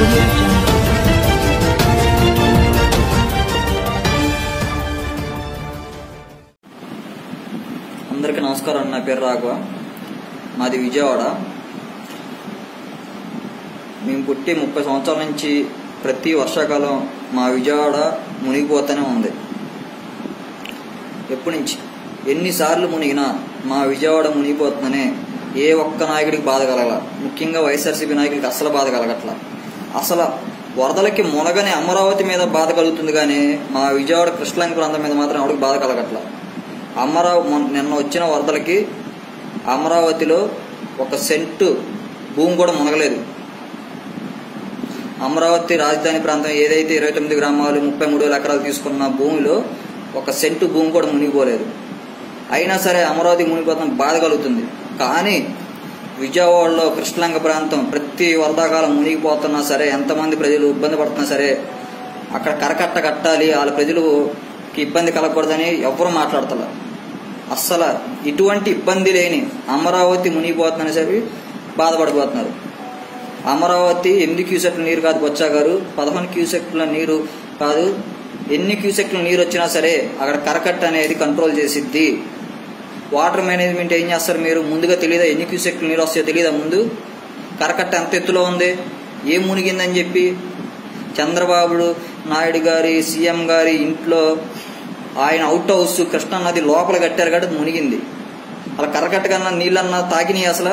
audio jungle. అందరికీ నమస్కారం నా పేరు రాఘవ మాది విజయవాడ మేము పుట్టి ముప్పై సంవత్సరాల నుంచి ప్రతి వర్షాకాలం మా విజయవాడ మునిగిపోతూనే ఉంది ఎప్పటి నుంచి ఎన్నిసార్లు మునిగినా మా విజయవాడ మునిగిపోతుందనే ఏ ఒక్క నాయకుడికి బాధ కలగల ముఖ్యంగా వైఎస్ఆర్సీపీ నాయకుడికి అసలు బాధ కలగట్ల అసలు వరదలకి మునగని అమరావతి మీద బాధ కలుగుతుంది కానీ మా విజయవాడ కృష్ణలంక ప్రాంతం మీద మాత్రం ఎవరికి బాధ కలగట్ల అమరావతి నిన్న వచ్చిన వరదలకి అమరావతిలో ఒక సెంటు భూమి కూడా మునగలేదు అమరావతి రాజధాని ప్రాంతం ఏదైతే ఇరవై తొమ్మిది గ్రామాలు ముప్పై మూడు వేల ఎకరాలు తీసుకున్న భూమిలో ఒక సెంటు భూమి కూడా మునిగిపోలేదు అయినా సరే అమరావతి మునిగిపోతున్న బాధ కలుగుతుంది కానీ విజయవాడలో కృష్ణలంక ప్రాంతం ప్రతి వరదాకాలం మునిగిపోతున్నా సరే ఎంతమంది ప్రజలు ఇబ్బంది పడుతున్నా సరే అక్కడ కరకట్ట కట్టాలి వాళ్ళ ప్రజలుకి ఇబ్బంది కలగకూడదని ఎవరు మాట్లాడతలే అస్సలు ఇటువంటి ఇబ్బంది లేని అమరావతి మునిగిపోతుందని చెప్పి బాధపడిపోతున్నారు అమరావతి ఎనిమిది క్యూసెక్ల నీరు కాదు బొచ్చా గారు పదకొండు క్యూసెక్ల నీరు కాదు ఎన్ని క్యూసెక్ల నీరు వచ్చినా సరే అక్కడ కరకట్ట అనేది కంట్రోల్ చేసిద్ది వాటర్ మేనేజ్మెంట్ ఏం చేస్తారు మీరు ముందుగా తెలియదా ఎన్ని క్యూసెక్ల నీరు వస్తాయో తెలియదా ముందు కరకట్ట ఎంత ఎత్తులో ఉంది ఏం మునిగిందని చెప్పి చంద్రబాబు నాయుడు గారి సీఎం గారి ఇంట్లో ఆయన అవుట్ హౌస్ కృష్ణా నది లోపల కట్టారు కాబట్టి అది మునిగింది అలా కరకట్ట కన్నా నీళ్ళన్నా తాకినాయి అసలు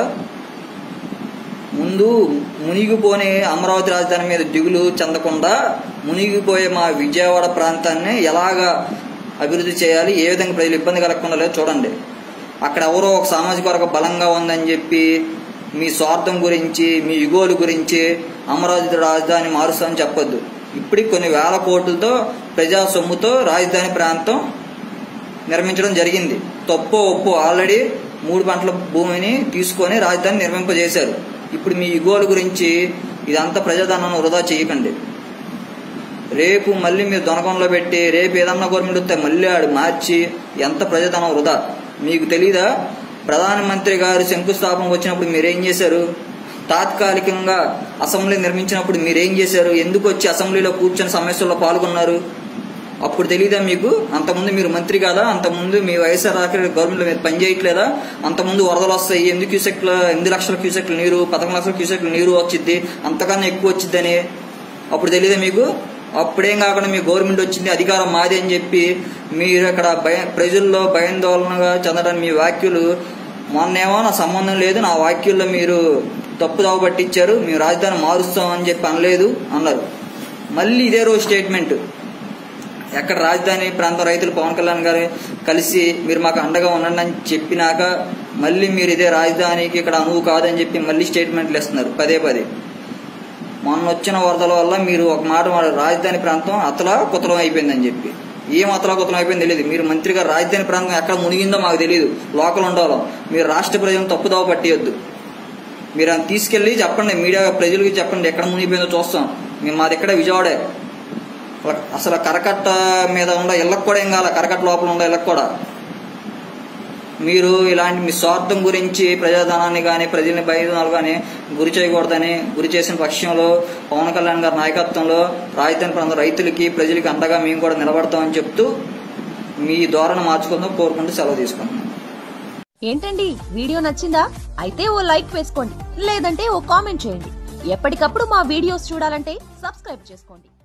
ముందు మునిగిపోని అమరావతి రాజధాని మీద దిగులు చెందకుండా మునిగిపోయే మా విజయవాడ ప్రాంతాన్ని ఎలాగా అభివృద్ధి చేయాలి ఏ విధంగా ప్రజలు ఇబ్బంది కలగకుండా లేదో చూడండి అక్కడ ఎవరో ఒక సామాజిక వర్గ బలంగా ఉందని చెప్పి మీ స్వార్థం గురించి మీ యుగోలు గురించి అమరావతి రాజధాని మారుస్తామని చెప్పొద్దు ఇప్పటికి కొన్ని వేల కోట్లతో ప్రజా సొమ్ముతో రాజధాని ప్రాంతం నిర్మించడం జరిగింది తప్పు ఒప్పు ఆల్రెడీ మూడు పంటల భూమిని తీసుకొని రాజధాని నిర్మింపజేశారు ఇప్పుడు మీ ఇగోల గురించి ఇదంతా ప్రజాధనాన్ని వృధా చేయకండి రేపు మళ్ళీ మీరు దొనకంలో పెట్టి రేపు ఏదన్నా గవర్నమెంట్ వస్తే మళ్ళీ ఆడు మార్చి ఎంత ప్రజాధనం వృధా మీకు తెలీదా ప్రధానమంత్రి గారు శంకుస్థాపన వచ్చినప్పుడు మీరేం చేశారు తాత్కాలికంగా అసెంబ్లీ నిర్మించినప్పుడు మీరేం చేశారు ఎందుకు వచ్చి అసెంబ్లీలో కూర్చొని సమస్యల్లో పాల్గొన్నారు అప్పుడు తెలియదా మీకు అంతకుముందు మీరు మంత్రి కాదా అంతకుముందు మీ వైఎస్ఆర్ రాకరి గవర్నమెంట్ మీద పని చేయట్లేదా అంతకుముందు వరదలు వస్తాయి ఎనిమిది క్యూసెక్ల ఎనిమిది లక్షల క్యూసెక్ల నీరు పదకొండు లక్షల క్యూసెక్ల నీరు వచ్చింది అంతకన్నా ఎక్కువ వచ్చిద్దని అప్పుడు తెలియదా మీకు అప్పుడేం కాకుండా మీ గవర్నమెంట్ వచ్చింది అధికారం మాది అని చెప్పి మీరు అక్కడ భయ ప్రజల్లో భయాందోళనగా చెందడానికి మీ వ్యాఖ్యలు మొన్నేమో నా సంబంధం లేదు నా వాక్యుల్లో మీరు తప్పు దావ పట్టించారు మేము రాజధాని మారుస్తామని చెప్పి అనలేదు అన్నారు మళ్ళీ ఇదే రోజు స్టేట్మెంట్ ఎక్కడ రాజధాని ప్రాంతం రైతులు పవన్ కళ్యాణ్ గారు కలిసి మీరు మాకు అండగా ఉండండి అని చెప్పినాక మళ్ళీ మీరు ఇదే రాజధానికి ఇక్కడ అనువు కాదని చెప్పి మళ్ళీ స్టేట్మెంట్లు ఇస్తున్నారు పదే పదే మొన్న వచ్చిన వరదల వల్ల మీరు ఒక మాట వాడారు, రాజధాని ప్రాంతం అతలా కుతలం అయిపోయిందని చెప్పి ఏం అతలా కుతలం అయిపోయింది తెలియదు మీరు మంత్రిగా రాజధాని ప్రాంతం ఎక్కడ మునిగిందో మాకు తెలియదు లోకల్ ఉండాలో మీరు రాష్ట్ర ప్రజలను తప్పుదావ పట్టియొద్దు మీరు అని తీసుకెళ్లి చెప్పండి మీడియా ప్రజలకి చెప్పండి ఎక్కడ మునిగిపోయిందో చూస్తాం మేము మాది ఎక్కడ విజయవాడే అసలు కరకట్ట మీద ఉండ ఇళ్ళకు కూడా ఏం కాల కరకట్ట లోపల ఉండ ఇళ్ళకు కూడా మీరు ఇలాంటి మీ స్వార్థం గురించి ప్రజాధనాన్ని కానీ ప్రజల్ని బయలుదేరాలు కానీ గురి చేయకూడదని గురి చేసిన పక్షంలో పవన్ కళ్యాణ్ గారి నాయకత్వంలో రాజధాని ప్రాంత రైతులకి ప్రజలకి అండగా మేము కూడా నిలబడతామని చెప్తూ మీ ధోరణి మార్చుకుందాం కోరుకుంటూ సెలవు తీసుకుంటున్నాం ఏంటండి వీడియో నచ్చిందా అయితే ఓ లైక్ వేసుకోండి లేదంటే ఓ కామెంట్ చేయండి ఎప్పటికప్పుడు మా వీడియోస్ చూడాలంటే సబ్స్క్రైబ్ చేసుకోండి